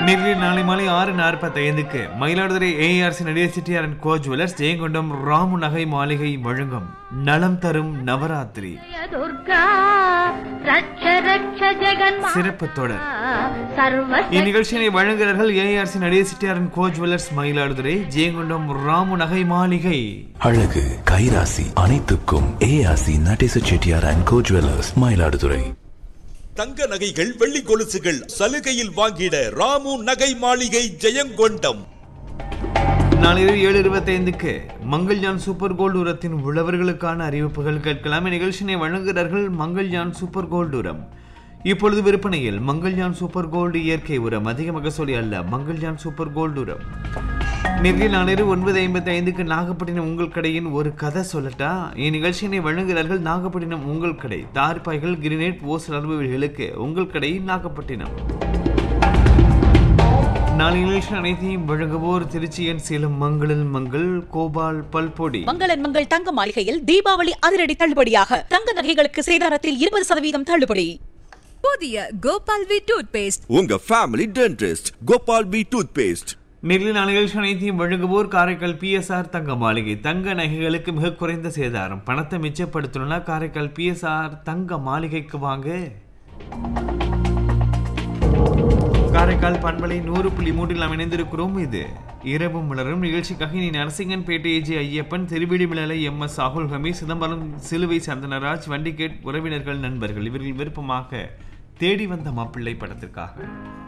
நேரில் நாளை மாலை ஆறு நாற்பத்தி ஐந்துக்கு மயிலாடுதுறை ஏஆர்சி நடிகர் Chettiar and co jewellers Jayankondam Ramu நகை மாளிகை வழங்கும் நலம் தரும் நவராத்திரி துர்கா ரட்ச ரட்ச ஜெகன்மா சிறப்பு தொடர் சர்வ இந்நிகழ்ச்சியினை வழங்குகிறார்கள் ஏஆர்சி நடிகர் Chettiar and co jewellers Mayiladuthurai Jayankondam Ramu நகை மாளிகை அழகு கைராசி அனைத்துக்கும் ARC Natesa Chettiar and co jewellers Mayiladuthurai தங்க நகைகள் வெள்ளி கொலுசுகள் சலுகையில் வாங்கிட ராமு நகை மாளிகை ஜெயங்கொண்டம் நாளை இரவு ஏழு இருபத்தைந்துக்கு மங்கள்யான் சூப்பர் கோல்டு உரத்தின் உழவர்களுக்கான அறிவிப்புகள் கேட்கலாம் இந்நிகழ்ச்சியினை வழங்குகிறார்கள் மங்கள்யான் சூப்பர் கோல்டு உரம் இப்பொழுது விற்பனையில் மங்கள்யான் சூப்பர் கோல்டு இயற்கை உரம் அதிக மகசூலி அல்ல மங்கள்யான் சூப்பர் கோல்டு உரம் நேரில் நாளிரவு ஒன்பது ஐம்பத்தி ஐந்துக்கு நாகப்பட்டினம் உங்கள் கடையின் ஒரு கதை சொல்லட்டா இந்நிகழ்ச்சியினை வழங்குகிறார்கள் நாகப்பட்டினம் உங்கள் கடை தார்பாய்கள் கிரினேட் ஓஸ் அளவுகளுக்கு உங்கள் கடை நாகப்பட்டினம் நாளை நிகழ்ச்சி அனைத்தையும் வழங்குவோர் திருச்சியன் சேலம் மங்களில் மங்கள் கோபால் பல்பொடி மங்களன் மங்கள் தங்க மாளிகையில் தீபாவளி அதிரடி தள்ளுபடியாக தங்க நகைகளுக்கு சேதாரத்தில் இருபது சதவீதம் தள்ளுபடி புதிய கோபால் வி டூத் பேஸ்ட் உங்க family dentist Gopal B toothpaste நெல்லில் நிகழ்ச்சி அனைத்தையும் வழங்குவோர் காரைக்கால் பிஎஸ்ஆர் தங்க மாளிகை தங்க நகைகளுக்கு மிக குறைந்த சேதாரம் பணத்தை மிச்சப்படுத்தணும்னா காரைக்கால் பிஎஸ்ஆர் தங்க மாளிகைக்கு வாங்க காரைக்கால் பண்பலை நூறு புள்ளி மூன்றில் நாம் இணைந்திருக்கிறோம் இது இரவு மலரும் நிகழ்ச்சிக்காக இனி Narasinganpettai AG Ayyappan Thiruvizhimizhalai M S Shahul Hami Chidambaram Siluvai Santhanaraj Vandigate உறவினர்கள் நண்பர்கள் இவர்கள் விருப்பமாக தேடி வந்த மாப்பிள்ளை படத்திற்காக